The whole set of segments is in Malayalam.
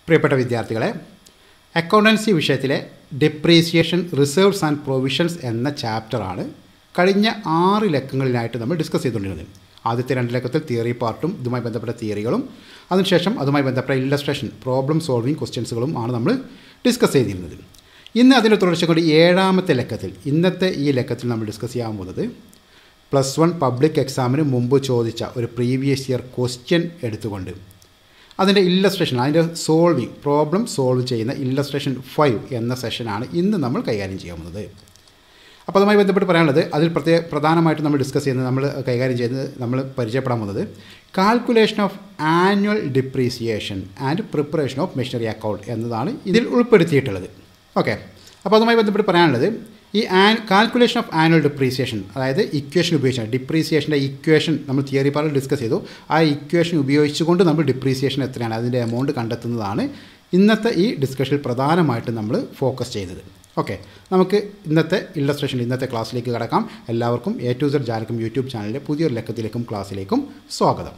പ്രിയപ്പെട്ട വിദ്യാർത്ഥികളെ അക്കൗണ്ടൻസി വിഷയത്തിലെ ഡെപ്രീസിയേഷൻ റിസർവ്സ് ആൻഡ് പ്രൊവിഷൻസ് എന്ന ചാപ്റ്ററാണ് കഴിഞ്ഞ ആറ് ലക്കങ്ങളിലായിട്ട് നമ്മൾ ഡിസ്കസ് ചെയ്തുകൊണ്ടിരുന്നത് ആദ്യത്തെ രണ്ട് ലക്കത്തിൽ തിയറി പാർട്ടും ഇതുമായി ബന്ധപ്പെട്ട തിയറികളും അതിനുശേഷം അതുമായി ബന്ധപ്പെട്ട ഇല്ലസ്ട്രേഷൻ പ്രോബ്ലം സോൾവിങ് ക്വസ്റ്റ്യൻസുകളും ആണ് നമ്മൾ ഡിസ്കസ് ചെയ്തിരുന്നത് ഇന്ന് അതിൻ്റെ തുടർച്ച കൊണ്ട് ഏഴാമത്തെ ലക്കത്തിൽ ഇന്നത്തെ ഈ ലക്കത്തിൽ നമ്മൾ ഡിസ്കസ് ചെയ്യാൻ പോകുന്നത് പ്ലസ് വൺ പബ്ലിക് എക്സാമിന് മുമ്പ് ചോദിച്ച ഒരു പ്രീവിയസ് ഇയർ ക്വസ്റ്റ്യൻ എടുത്തുകൊണ്ട് അതിൻ്റെ ഇല്ലസ്ട്രേഷൻ അതിൻ്റെ സോൾവിങ് പ്രോബ്ലം സോൾവ് ചെയ്യുന്ന ഇല്ലസ്ട്രേഷൻ ഫൈവ് എന്ന സെഷനാണ് ഇന്ന് നമ്മൾ കൈകാര്യം ചെയ്യാൻ പോകുന്നത് അപ്പോൾ അതുമായി ബന്ധപ്പെട്ട് പറയാനുള്ളത് അതിൽ പ്രത്യേക പ്രധാനമായിട്ട് നമ്മൾ ഡിസ്കസ് ചെയ്യുന്നത് നമ്മൾ കൈകാര്യം ചെയ്യുന്നത് നമ്മൾ പരിചയപ്പെടാൻ പോകുന്നത് calculation of annual depreciation and preparation of machinery account എന്നതാണ് ഇതിൽ ഉൾപ്പെടുത്തിയിട്ടുള്ളത് ഓക്കെ അപ്പോൾ അതുമായി ബന്ധപ്പെട്ട് പറയാനുള്ളത് ഈ an calculation of annual depreciation അതായത് ഇക്വേഷൻ ഉപയോഗിച്ചാണ് ഡിപ്രീസിയേഷൻ്റെ ഇക്വേഷൻ നമ്മൾ തിയറി പാർട്ടിൽ ഡിസ്കസ് ചെയ്തു ആ ഇക്വേഷൻ ഉപയോഗിച്ചുകൊണ്ട് നമ്മൾ ഡിപ്രീസിയേഷൻ എത്രയാണ് അതിൻ്റെ എമൗണ്ട് കണ്ടെത്തുന്നതാണ് ഇന്നത്തെ ഈ ഡിസ്കഷനിൽ പ്രധാനമായിട്ട് നമ്മൾ ഫോക്കസ് ചെയ്തത് ഓക്കെ നമുക്ക് ഇന്നത്തെ ഇല്ലസ്ട്രേഷൻ ഇന്നത്തെ ക്ലാസ്സിലേക്ക് കടക്കാം എല്ലാവർക്കും A to Z Jalakam YouTube ചാനലിലെ പുതിയൊരു ലക്കത്തിലേക്കും ക്ലാസ്സിലേക്കും സ്വാഗതം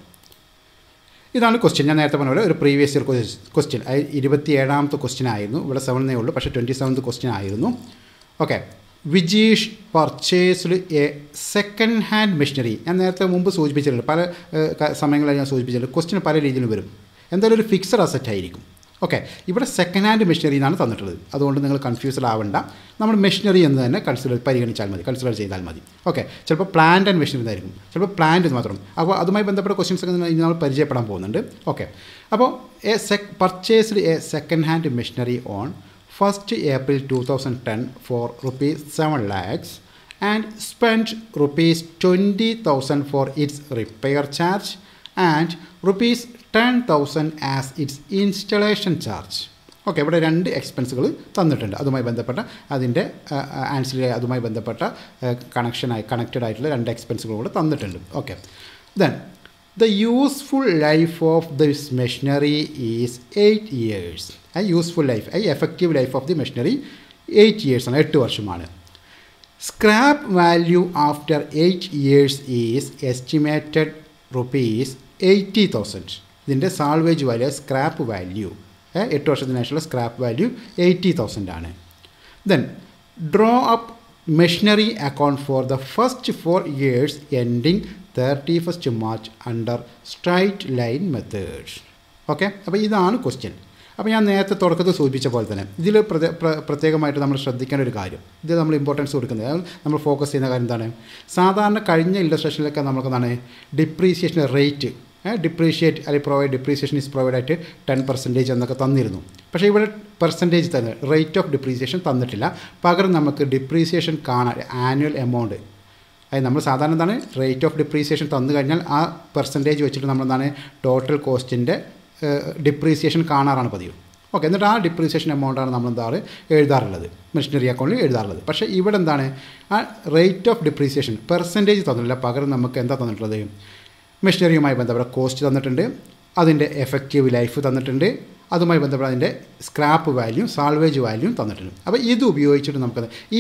ഇതാണ് ക്വസ്റ്റ്യൻ ഞാൻ നേരത്തെ പറഞ്ഞ പോലെ ഒരു പ്രീവിയസ് ഇയർ ക്വസ്റ്റ്യൻ അത് ഇരുപത്തി ഏഴാമത്തെ ക്വസ്റ്റ്യൻ ആയിരുന്നു ഇവിടെ സെവനേ ഉള്ളൂ പക്ഷേ ട്വൻറ്റി സെവൻത്ത് ക്വസ്റ്റ്യൻ ആയിരുന്നു okay Vijeesh purchased a second hand machinery ഞാൻ നേരത്തെ മുമ്പ് സൂചിപ്പിച്ചിട്ടുണ്ട് പല സമയങ്ങളിൽ ഞാൻ സൂചിപ്പിച്ചിട്ടുണ്ട് ക്വസ്റ്റ്യൻ പല രീതിയിലും വരും എന്തായാലും ഒരു ഫിക്സഡ് അസറ്റ് ആയിരിക്കും ഓക്കെ ഇവിടെ സെക്കൻഡ് ഹാൻഡ് മെഷീനറി എന്നാണ് തന്നിട്ടുള്ളത് അതുകൊണ്ട് നിങ്ങൾ കൺഫ്യൂസ്ഡ് ആവണ്ട നമ്മൾ മെഷീനറി എന്ന് തന്നെ കൺസിഡർ പരിഗണിച്ചാൽ മതി കൺസിഡർ ചെയ്താൽ മതി ഓക്കെ ചിലപ്പോൾ പ്ലാന്റ് ആൻഡ് മെഷീനറി ആയിരിക്കും ചിലപ്പോൾ പ്ലാന്റ് മാത്രം അപ്പോൾ അതുമായി ബന്ധപ്പെട്ട ക്വസ്റ്റ്യൻസ് ഒക്കെ ഇനി നമ്മൾ പരിചയപ്പെടാൻ പോകുന്നുണ്ട് ഓക്കെ അപ്പോൾ A sec purchased a second hand machinery on first April two thousand ten for rupees seven lakhs and spend rupees twenty thousand for its repair charge and rupees ten thousand as its installation charge okay ഇവിടെ രണ്ട് എക്സ്പെൻസുകൾ തന്നിട്ടുണ്ട് അതുമായി ബന്ധപ്പെട്ട അതിൻ്റെ ആൻസർ അതുമായി ബന്ധപ്പെട്ട കണക്ഷനായി കണക്റ്റഡ് ആയിട്ടുള്ള രണ്ട് എക്സ്പെൻസുകൾ കൂടെ തന്നിട്ടുണ്ട് okay then the useful life of this machinery is eight years I useful life I effective life of the machinery eight years ആണ് എട്ട് വർഷമാണ് scrap value after eight years is estimated rupees eighty thousand ഇതിൻ്റെ സാൾവേജ് വാല്യൂ സ്ക്രാപ്പ് വാല്യൂ എട്ട് വർഷത്തിന് ശേഷമുള്ള സ്ക്രാപ്പ് വാല്യൂ എയ്റ്റി തൗസൻഡ് ആണ് then draw up machinery account for the first four years ending thirty first March under straight line method okay അപ്പോൾ ഇതാണ് ക്വസ്റ്റ്യൻ അപ്പോൾ ഞാൻ നേരത്തെ തുടക്കത്തിൽ സൂചിപ്പിച്ച പോലെ തന്നെ ഇതിൽ പ്രത്യേകമായിട്ട് നമ്മൾ ശ്രദ്ധിക്കേണ്ട ഒരു കാര്യം ഇത് നമ്മൾ ഇമ്പോർട്ടൻസ് കൊടുക്കുന്നത് നമ്മൾ ഫോക്കസ് ചെയ്യുന്ന കാര്യം എന്താണ് സാധാരണ കഴിഞ്ഞ ഇല്ലസ്ട്രേഷനിലൊക്കെ നമുക്ക് എന്താണ് ഡിപ്രീസിയേഷൻ റേറ്റ് ഡിപ്രീഷിയേറ്റ് അല്ലെങ്കിൽ പ്രൊവൈഡ് ഡിപ്രീസിയേഷൻ ഇസ് പ്രൊവൈഡ് ആയിട്ട് ടെൻ പെർസെൻറ്റേജ് എന്നൊക്കെ തന്നിരുന്നു പക്ഷേ ഇവിടെ പെർസെൻറ്റേജ് തന്നെ റേറ്റ് ഓഫ് ഡിപ്രീസിയേഷൻ തന്നിട്ടില്ല പകരം നമുക്ക് ഡിപ്രീസിയേഷൻ കാണാൻ ആനുവൽ എമൗണ്ട് അതായത് നമ്മൾ സാധാരണ എന്താണ് റേറ്റ് ഓഫ് ഡിപ്രീസിയേഷൻ തന്നു കഴിഞ്ഞാൽ ആ പെർസെൻറ്റേജ് വെച്ചിട്ട് നമ്മൾ എന്താണ് ടോട്ടൽ കോസ്റ്റിൻ്റെ ഡിപ്രീസിയേഷൻ കാണാറാണ് പതിവ് ഓക്കെ എന്നിട്ട് ആ ഡിപ്രീസിയേഷൻ എമൗണ്ടാണ് നമ്മൾ എന്താണ് എഴുതാറുള്ളത് മെഷീനറി അക്കൗണ്ടിൽ എഴുതാറുള്ളത് പക്ഷേ ഇവിടെ എന്താണ് ആ റേറ്റ് ഓഫ് ഡിപ്രീസിയേഷൻ പെർസെൻറ്റേജ് തന്നിട്ടില്ല പകരം നമുക്ക് എന്താ തന്നിട്ടുള്ളത് മെഷീനറിയുമായി ബന്ധപ്പെട്ട കോസ്റ്റ് തന്നിട്ടുണ്ട് അതിൻ്റെ എഫക്റ്റീവ് ലൈഫ് തന്നിട്ടുണ്ട് അതുമായി ബന്ധപ്പെട്ട അതിൻ്റെ സ്ക്രാപ്പ് വാല്യൂ സാൾവേജ് വാല്യൂ തന്നിട്ടുണ്ട് അപ്പോൾ ഇത് ഉപയോഗിച്ചിട്ട് നമുക്ക് ഈ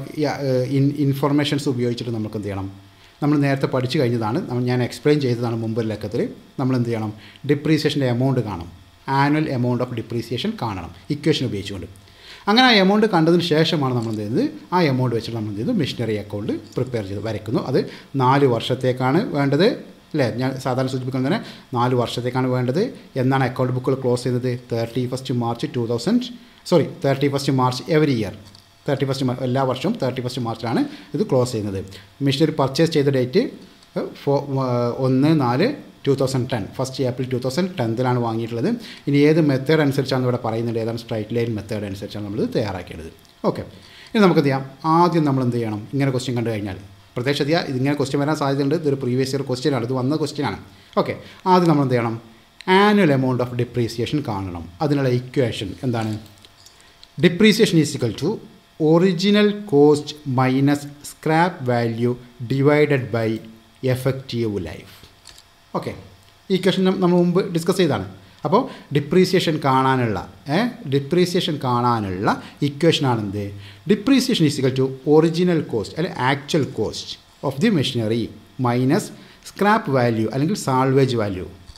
ഇൻഫർമേഷൻസ് ഉപയോഗിച്ചിട്ട് നമുക്ക് എന്ത് ചെയ്യണം നമ്മൾ നേരത്തെ പഠിച്ചു കഴിഞ്ഞതാണ് ഞാൻ എക്സ്പ്ലെയിൻ ചെയ്തതാണ് മുമ്പ് ലക്കത്തിൽ നമ്മൾ എന്ത് ചെയ്യണം ഡിപ്രീസിയേഷൻ്റെ എമൗണ്ട് കാണും ആനുവൽ എമൗണ്ട് ഓഫ് ഡിപ്രീസിയേഷൻ കാണണം ഇക്വേഷൻ ഉപയോഗിച്ചുകൊണ്ട് അങ്ങനെ ആ എമൗണ്ട് കണ്ടതിന് ശേഷമാണ് നമ്മൾ എന്ത് ചെയ്യുന്നത് ആ എമൗണ്ട് വെച്ചിട്ട് നമ്മൾ എന്ത് ചെയ്യുന്നു മെഷീനറി അക്കൗണ്ട് പ്രിപ്പയർ ചെയ്ത് വരയ്ക്കുന്നു അത് നാല് വർഷത്തേക്കാണ് വേണ്ടത് അല്ലേ ഞാൻ സാധാരണ സൂചിപ്പിക്കുന്നത് തന്നെ നാല് വർഷത്തേക്കാണ് വേണ്ടത് എന്നാണ് അക്കൗണ്ട് ബുക്കുകൾ ക്ലോസ് ചെയ്യുന്നത് thirty first March two thousand sorry thirty first March every year thirty first എല്ലാ വർഷവും തേർട്ടി ഫസ്റ്റ് മാർച്ചിലാണ് ഇത് ക്ലോസ് ചെയ്യുന്നത് മെഷീനറി പർച്ചേസ് ചെയ്ത ഡേറ്റ് ഫോ ഒന്ന് നാല് two thousand ten first April two thousand ടെൻത്തിലാണ് വാങ്ങിയിട്ടുള്ളത് ഇനി ഏത് മെത്തേഡ് അനുസരിച്ചാണ് ഇവിടെ പറയുന്നത് ഏതാണ് സ്ട്രൈറ്റ് ലൈൻ മെത്തേഡ് അനുസരിച്ചാണ് നമ്മൾ തയ്യാറാക്കേണ്ടത് ഓക്കെ ഇനി നമുക്ക് ചെയ്യാം ആദ്യം നമ്മൾ എന്ത് ചെയ്യണം ഇങ്ങനെ ക്വസ്റ്റ്യൻ കണ്ടു കഴിഞ്ഞാൽ പ്രത്യേകിച്ച് ചെയ്യാം ഇതിങ്ങനെ ക്വസ്റ്റ്യൻ വരാൻ സാധ്യതയുണ്ട് ഇതൊരു പ്രീവിയസ് ഇയർ ക്വസ്റ്റ്യൻ ആണ് ഇത് വന്ന ക്വസ്റ്റ്യൻ ആണ് ഓക്കെ ആദ്യം നമ്മൾ എന്ത് ചെയ്യണം ആനുവൽ എമൗണ്ട് ഓഫ് ഡിപ്രീസിയേഷൻ കാണണം അതിനുള്ള ഇക്വേഷൻ എന്താണ് depreciation is equal to original cost minus scrap value divided by effective life okay ഈ ഇക്വേഷൻ നമ്മൾ മുമ്പ് ഡിസ്കസ് ചെയ്താണ് അപ്പോൾ ഡിപ്രീസിയേഷൻ കാണാനുള്ള ഡിപ്രീസിയേഷൻ കാണാനുള്ള ഇക്വേഷനാണെന്ത് depreciation is equal to original cost അല്ലെങ്കിൽ actual cost of the machinery minus scrap value അല്ലെങ്കിൽ salvage value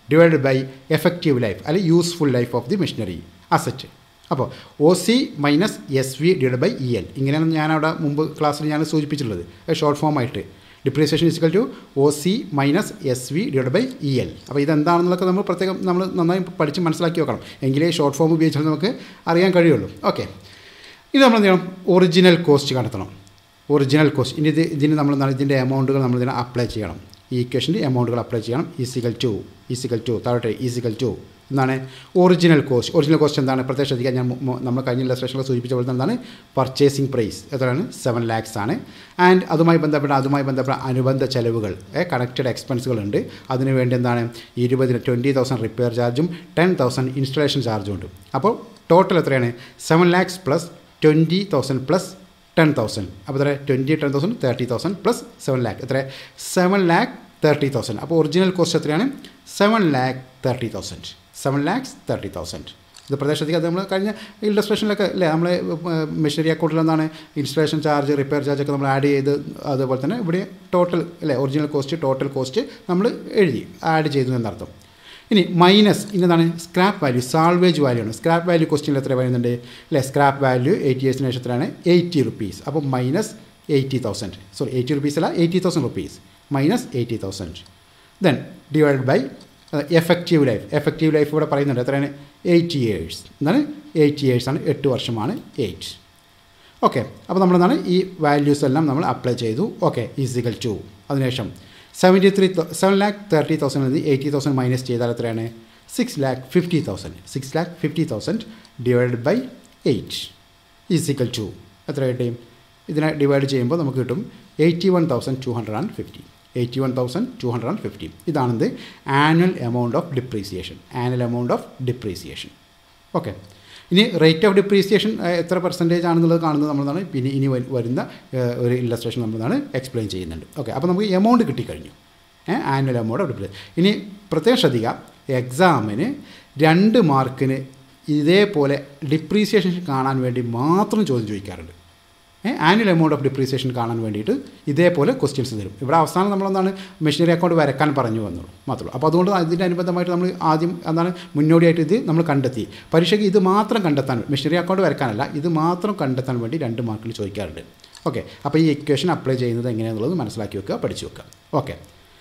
divided by effective life അല്ലെങ്കിൽ useful life of the machinery asset അപ്പോൾ O C minus S V divide by E L ഇങ്ങനെയാണ് ഞാൻ അവിടെ മുമ്പ് ക്ലാസ്സിൽ ഞാൻ സൂചിപ്പിച്ചിട്ടുള്ളത് ഷോർട്ട് ഫോം ആയിട്ട് depreciation is equal to O C minus S V divide by E L അപ്പോൾ ഇതെന്താണെന്നുള്ളതൊക്കെ നമ്മൾ പ്രത്യേകം നമ്മൾ നന്നായി പഠിച്ച് മനസ്സിലാക്കി വെക്കണം എങ്കിലേ ഷോർട്ട് ഫോം ഉപയോഗിച്ചാൽ നമുക്ക് അറിയാൻ കഴിയുള്ളൂ ഓക്കെ ഇത് നമ്മൾ എന്ത് ചെയ്യണം ഒറിജിനൽ കോസ്റ്റ് കണ്ടെത്തണം ഒറിജിനൽ കോസ്റ്റ് ഇനി ഇത് ഇതിന് നമ്മൾ എന്താണ് ഇതിൻ്റെ എമൗണ്ടുകൾ നമ്മൾ ഇതിനെ അപ്ലൈ ചെയ്യണം ഈ ഇക്വേഷൻ്റെ എമൗണ്ടുകൾ അപ്ലൈ ചെയ്യണം ഈസിക്കൽ ടു ഈസിക്കൽ ടു താഴോട്ടെ ഈസിക്കൽ ടു എന്താണ് ഒറിജിനൽ കോസ്റ്റ് ഒറിജിനൽ കോസ്റ്റ് എന്താണ് പ്രത്യേകം ശ്രദ്ധിക്കാൻ ഞാൻ മു- മു- നമ്മൾ കഴിഞ്ഞ ഇലസ്ട്രേഷനിൽ സൂചിപ്പിച്ച പോലെ തന്നെ എന്താണ് പർച്ചേസിംഗ് പ്രൈസ് എത്രയാണ് സെവൻ ലാക്സ് ആണ് ആൻഡ് അതുമായി ബന്ധപ്പെട്ട അതുമായി ബന്ധപ്പെട്ട അനുബന്ധ ചെലവുകൾ കണക്റ്റഡ് എക്സ്പെൻസുകൾ ഉണ്ട് അതിന് വേണ്ടി എന്താണ് ഇരുപതിന് ട്വൻറ്റി തൗസൻഡ് റിപ്പയർ ചാർജും ടെൻ തൗസൻഡ് ഇൻസ്റ്റലേഷൻ ചാർജും ഉണ്ട് അപ്പോൾ ടോട്ടൽ എത്രയാണ് seven lakhs plus twenty thousand plus ten thousand അപ്പോൾ എത്ര twenty ten thousand thirty thousand plus seven lakh എത്ര സെവൻ ലാക്ക് തേർട്ടി തൗസൻഡ് അപ്പോൾ ഒറിജിനൽ കോസ്റ്റ് എത്രയാണ് seven lakh thirty thousand seven lakhs thirty thousand ഇത് പ്രദേശത്തേക്ക് അത് നമ്മൾ കഴിഞ്ഞ ഇൻഡസ്ട്രേഷനിലൊക്കെ അല്ലേ നമ്മൾ മെഷീനറി അക്കൗണ്ടിൽ എന്താണ് ഇൻസ്റ്റലേഷൻ ചാർജ് റിപ്പയർ ചാർജ് ഒക്കെ നമ്മൾ ആഡ് ചെയ്ത് അതുപോലെ തന്നെ ഇവിടെ ടോട്ടൽ അല്ലേ ഒറിജിനൽ കോസ്റ്റ് ടോട്ടൽ കോസ്റ്റ് നമ്മൾ എഴുതി ആഡ് ചെയ്തു എന്നർത്ഥം ഇനി മൈനസ് ഇന്നതാണ് സ്ക്രാപ്പ് വാല്യൂ സാൾവേജ് വാല്യൂ ആണ് സ്ക്രാപ്പ് വാല്യൂ ക്വസ്റ്റ്യനിൽ എത്ര വരുന്നുണ്ട് അല്ലേ സ്ക്രാപ്പ് വാല്യൂ എയ്റ്റി ഇയേഴ്സിന് ശേഷം എത്രയാണ് എയ്റ്റി റുപ്പീസ് അപ്പോൾ minus eighty thousand sorry eighty rupees അല്ല eighty thousand rupees minus eighty thousand then divide by effective life effective life ഇവിടെ പറയുന്നുണ്ട് എത്രയാണ് എയ്റ്റി ഇയേഴ്സ് എന്താണ് എയ്റ്റി ഇയേഴ്സ് ആണ് എട്ട് വർഷമാണ് എയ്റ്റ് ഓക്കെ അപ്പോൾ നമ്മളെന്താണ് ഈ വാല്യൂസ് എല്ലാം നമ്മൾ അപ്ലൈ ചെയ്തു ഓക്കെ ഈസിക്കൽ ടു അതിനുശേഷം seventy three seven lakh thirty thousand നിന്ന് എയ്റ്റി തൗസൻഡ് മൈനസ് ചെയ്താൽ എത്രയാണ് six lakh fifty thousand six lakh fifty thousand divided by eight is equal to എത്ര കിട്ടും ഇതിനെ ഡിവൈഡ് ചെയ്യുമ്പോൾ നമുക്ക് കിട്ടും eighty one thousand two hundred and fifty eighty one thousand two hundred and fifty ഇതാണെന്ത് annual amount of depreciation annual amount of depreciation okay ഇനി റേറ്റ് ഓഫ് ഡിപ്രീസിയേഷൻ എത്ര പെർസെൻറ്റേജ് ആണെന്നുള്ളത് കാണുന്നത് നമ്മളാണ് പിന്നെ ഇനി വരു- വരുന്ന ഏഹ്, ഒരു ഇല്ലസ്ട്രേഷൻ നമ്മളാണ് എക്സ്പ്ലെയിൻ ചെയ്യുന്നുണ്ട് ഓക്കെ അപ്പോൾ നമുക്ക് എമൗണ്ട് കിട്ടിക്കഴിഞ്ഞു ആനുവൽ എമൗണ്ട് ഓഫ് ഡിപ്രീസ് ഇനി പ്രത്യേകം ശ്രദ്ധിക്കുക എക്സാമിന് രണ്ട് മാർക്കിന് ഇതേപോലെ ഡിപ്രീസിയേഷൻ കാണാൻ വേണ്ടി മാത്രം ചോദ്യം ചോദിക്കാറുണ്ട് ആനുവൽ എമൗണ്ട് ഓഫ് ഡിപ്രീസിയേഷൻ കാണാൻ വേണ്ടിയിട്ട് ഇതേപോലെ ക്വസ്റ്റ്യൻസ് തരും ഇവിടെ അവസാനം നമ്മളെന്താണ് മെഷീനറി അക്കൗണ്ട് വരക്കാൻ പറഞ്ഞു വന്നുള്ളൂ മാത്രമേ അപ്പോൾ അതുകൊണ്ട് അതിൻ്റെ അനുബന്ധമായിട്ട് നമ്മൾ ആദ്യം എന്താണ് മുന്നോടിയായിട്ട് ഇത് നമ്മൾ കണ്ടെത്തി പരീക്ഷയ്ക്ക് ഇത് മാത്രം കണ്ടെത്താൻ മെഷീനറി അക്കൗണ്ട് വരക്കാനല്ല ഇത് മാത്രം കണ്ടെത്താൻ വേണ്ടി രണ്ട് മാർക്കിൽ ചോദിക്കാറുണ്ട് ഓക്കെ അപ്പോൾ ഈ ഇക്വേഷൻ അപ്ലൈ ചെയ്യുന്നത് എങ്ങനെയാണെന്നുള്ളത് മനസ്സിലാക്കി വെക്കുക പഠിച്ചു വെക്കുക ഓക്കെ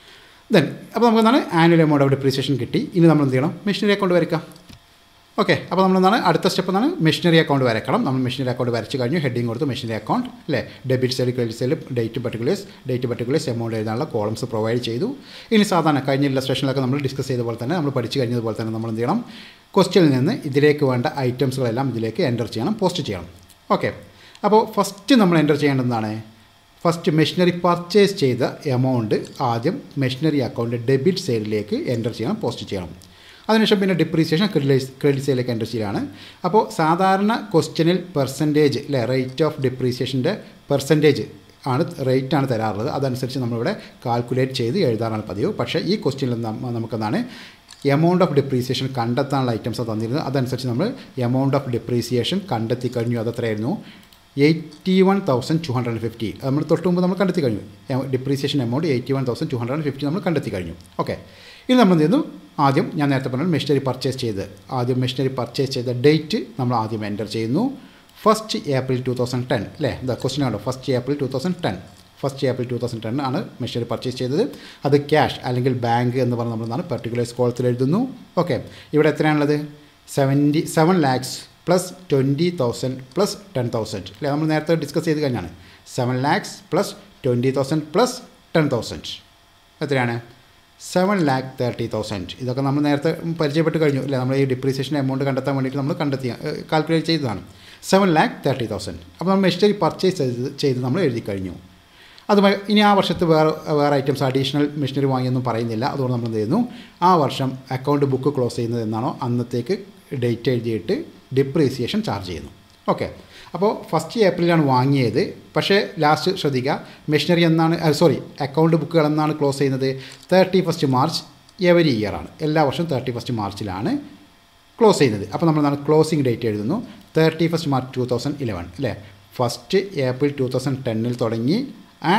ദെൻ അപ്പോൾ നമുക്ക് എന്താണ് ആനുവൽ എമൗണ്ട് ഓഫ് ഡിപ്രീസിയേഷൻ കിട്ടി ഇനി നമ്മൾ എന്ത് ചെയ്യണം മെഷീനറി അക്കൗണ്ട് വരയ്ക്കാം ഓക്കെ അപ്പോൾ നമ്മൾ എന്താണ് അടുത്ത സ്റ്റെപ്പ് എന്താണ് മെഷീനറി അക്കൗണ്ട് വരക്കണം നമ്മൾ മെഷീനറി അക്കൗണ്ട് വരച്ച് കഴിഞ്ഞു ഹെഡിങ് കൊടുത്ത് മെഷീനറി അക്കൗണ്ട് അല്ലേ debit side credit side date particulars date particulars amount എഴുതാനുള്ള കോളംസ് പ്രൊവൈഡ് ചെയ്തു ഇനി സാധാരണ കഴിഞ്ഞ ഇല്ലസ്ട്രേഷനിലൊക്കെ നമ്മൾ ഡിസ്കസ് ചെയ്ത പോലെ തന്നെ നമ്മൾ പഠിച്ചു കഴിഞ്ഞതുപോലെ തന്നെ നമ്മൾ എന്ത് ചെയ്യണം ക്വസ്റ്റ്യനിൽ നിന്ന് ഇതിലേക്ക് വേണ്ട ഐറ്റംസുകളെല്ലാം ഇതിലേക്ക് എൻ്റർ ചെയ്യണം പോസ്റ്റ് ചെയ്യണം ഓക്കെ അപ്പോൾ ഫസ്റ്റ് നമ്മൾ എൻ്റർ ചെയ്യേണ്ടതാണ് ഫസ്റ്റ് മെഷീനറി പർച്ചേസ് ചെയ്ത എമൗണ്ട് ആദ്യം മെഷീനറി അക്കൗണ്ട് ഡെബിറ്റ് സൈഡിലേക്ക് എൻ്റർ ചെയ്യണം പോസ്റ്റ് ചെയ്യണം അതിനുശേഷം പിന്നെ ഡിപ്രീസിയേഷൻ ക്രെഡിറ്റ് ക്രെഡിറ്റ് സൈഡിലേക്ക് എൻ്റർ ചെയ്യലാണ് അപ്പോൾ സാധാരണ ക്വസ്റ്റ്യനിൽ പെർസെൻറ്റേജ് അല്ലെ റേറ്റ് ഓഫ് ഡിപ്രീസിയേഷൻ്റെ പെർസെൻറ്റേജ് ആണ് റേറ്റ് ആണ് തരാറുള്ളത് അതനുസരിച്ച് നമ്മളിവിടെ കാൽക്കുലേറ്റ് ചെയ്ത് എഴുതാറാണ് പതിവ് പക്ഷേ ഈ ക്വസ്റ്റ്യനിൽ നമുക്കെന്താണ് എമൗണ്ട് ഓഫ് ഡിപ്രീസിയേഷൻ കണ്ടെത്താനുള്ള ഐറ്റംസ് തന്നിരുന്നത് അതനുസരിച്ച് നമ്മൾ എമൗണ്ട് ഓഫ് ഡിപ്രീസിയേഷൻ കണ്ടെത്തി കഴിഞ്ഞു അതെത്രയായിരുന്നു eighty one thousand two hundred fifty നമ്മൾ തൊട്ട് മുമ്പ് നമ്മൾ കണ്ടെത്തി കഴിഞ്ഞു depreciation amount eighty one thousand two hundred fifty നമ്മൾ കണ്ടെത്തി കഴിഞ്ഞു ഓക്കെ ഇനി നമ്മൾ എന്ത് ചെയ്യുന്നു ആദ്യം ഞാൻ നേരത്തെ പറഞ്ഞ മെഷീനറി പർച്ചേസ് ചെയ്ത് ആദ്യം മെഷീനറി പർച്ചേസ് ചെയ്ത ഡേറ്റ് നമ്മൾ ആദ്യം എൻ്റർ ചെയ്യുന്നു first April two thousand ten അല്ലേ എന്താ ക്വസ്റ്റ്യൻ ആണോ first April two thousand ten first April two thousand ten ആണ് മെഷീനറി പർച്ചേസ് ചെയ്തത് അത് ക്യാഷ് അല്ലെങ്കിൽ ബാങ്ക് എന്ന് പറഞ്ഞ് നമ്മളെന്താണ് പെർട്ടിക്കുലർ കോളത്തിൽ എഴുതുന്നു ഓക്കെ ഇവിടെ എത്രയാണുള്ളത് seventy seven lakhs plus twenty thousand plus ten thousand അല്ലേ നമ്മൾ നേരത്തെ ഡിസ്കസ് ചെയ്ത് കഴിഞ്ഞാണ് seven lakhs plus twenty thousand plus ten thousand എത്രയാണ് സെവൻ ലാക്ക് തേർട്ടി തൗസൻഡ് ഇതൊക്കെ നമ്മൾ നേരത്തെ പരിചയപ്പെട്ട് കഴിഞ്ഞു അല്ലേ നമ്മൾ ഈ ഡിപ്രീസിയേഷൻ എമൗണ്ട് കണ്ടെത്താൻ വേണ്ടിയിട്ട് നമ്മൾ കണ്ടെത്തിയ കാൽക്കുലേറ്റ് ചെയ്തതാണ് സെവൻ ലാക്ക് തേർട്ടി തൗസൻഡ് അപ്പോൾ നമ്മൾ മെഷീനറി പർച്ചേസ് ചെയ്ത് ചെയ്ത് നമ്മൾ എഴുതി കഴിഞ്ഞു അതുമായി ഇനി ആ വർഷത്ത് വേറെ വേറെ ഐറ്റംസ് അഡീഷണൽ മെഷീനറി വാങ്ങിയൊന്നും പറയുന്നില്ല അതുകൊണ്ട് നമ്മൾ എന്ത് ചെയ്യുന്നു ആ വർഷം അക്കൗണ്ട് ബുക്ക് ക്ലോസ് ചെയ്യുന്നത് എന്നാണോ അന്നത്തേക്ക് ഡേറ്റ് എഴുതിയിട്ട് ഡിപ്രീസിയേഷൻ ചാർജ് ചെയ്യുന്നു ഓക്കെ അപ്പോൾ ഫസ്റ്റ് ഏപ്രിലാണ് വാങ്ങിയത് പക്ഷേ ലാസ്റ്റ് ശ്രദ്ധിക്കുക മെഷീനറി എന്നാണ് സോറി അക്കൗണ്ട് ബുക്കുകൾ എന്നാണ് ക്ലോസ് ചെയ്യുന്നത് thirty first March every year ആണ് എല്ലാ വർഷവും തേർട്ടി ഫസ്റ്റ് മാർച്ചിലാണ് ക്ലോസ് ചെയ്യുന്നത് അപ്പോൾ നമ്മൾ എന്താണ് ക്ലോസിംഗ് ഡേറ്റ് എഴുതുന്നു thirty first March two thousand eleven അല്ലേ ഫസ്റ്റ് ഏപ്രിൽ ടു തൗസൻഡ് ടെന്നിൽ തുടങ്ങി ആ